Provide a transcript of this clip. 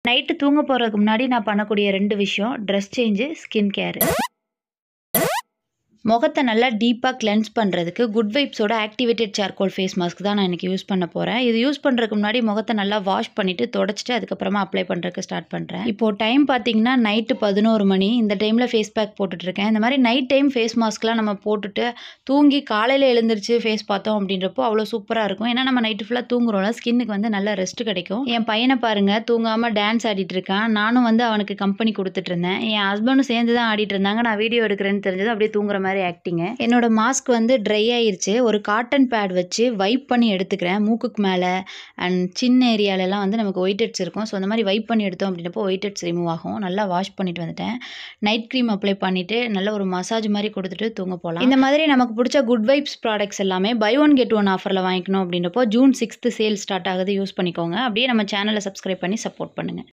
night தூங்க போகிறதுக்கு முன்னாடி நான் பண்ணக்கூடிய ரெண்டு விஷயம் ட்ரெஸ் சேஞ்சு ஸ்கின் கேரு முகத்தை நல்லா டீப்பாக கிளென்ஸ் பண்ணுறதுக்கு குட் வைப்ஸோட ஆக்டிவேட்டட் சார்கோல் ஃபேஸ் மாஸ்க் தான் நான் இன்றைக்கி யூஸ் பண்ண போகிறேன் இது யூஸ் பண்ணுறதுக்கு முன்னாடி முகத்தை நல்லா வாஷ் பண்ணிவிட்டு தொடச்சிட்டு அதுக்கப்புறமா அப்ளை பண்ணுறதுக்கு ஸ்டார்ட் பண்ணுறேன் இப்போது டைம் பார்த்தீங்கன்னா நைட்டு பதினோரு மணி இந்த டைமில் ஃபேஸ் பேக் போட்டுட்ருக்கேன் இந்த மாதிரி நைட் டைம் ஃபேஸ் மாஸ்க்லாம் நம்ம போட்டுட்டு தூங்கி காலையில் எழுந்திரிச்சு ஃபேஸ் பார்த்தோம் அப்படின்றப்போ அவ்வளோ சூப்பராக இருக்கும் ஏன்னா நம்ம நைட்டு ஃபுல்லாக தூங்குறோம்ல ஸ்கின்னுக்கு வந்து நல்ல ரெஸ்ட் கிடைக்கும் என் பையனை பாருங்கள் தூங்காமல் டான்ஸ் ஆடிட்டு இருக்கான் நானும் வந்து அவனுக்கு கம்பெனி கொடுத்துட்டு இருந்தேன் என் ஹஸ்பண்டும் சேர்ந்து தான் ஆடிட்டு இருந்தாங்க நான் வீடியோ எடுக்கிறேன்னு தெரிஞ்சது அப்படியே தூங்குற மாதிரி ஆக்டிங்கு என்னோட மாஸ்க் வந்து ட்ரை ஆயிருச்சு ஒரு காட்டன் பேட் வச்சு வைப் பண்ணி எடுத்துக்கிறேன் மூக்குக்கு மேலே அண்ட் சின்ன ஏரியாலலாம் வந்து நமக்கு ஒயிட் ஹெட்ஸ் இருக்கும் ஸோ அந்த மாதிரி வைப் பண்ணி எடுத்தோம் அப்படின்றப்போ ஒயிட் ஹெட்ஸ் ரிமூவ் ஆகும் நல்லா வாஷ் பண்ணிட்டு வந்துட்டேன் நைட் க்ரீம் அப்ளை பண்ணிவிட்டு நல்ல ஒரு மசாஜ் மாதிரி கொடுத்துட்டு தூங்க போகலாம் இந்த மாதிரி நமக்கு பிடிச்ச குட் வைப்ஸ் ப்ராடக்ட்ஸ் எல்லாமே பை ஒன் கெட் ஒன் ஆஃபரில் வாங்கிக்கணும் அப்படின்றப்போ ஜூன் சிக்ஸ்த்து சேல் ஸ்டார்ட் ஆகுது யூஸ் பண்ணிக்கோங்க அப்படியே நம்ம சேனலை சப்ஸ்கிரைப் பண்ணி சப்போர்ட் பண்ணுங்கள்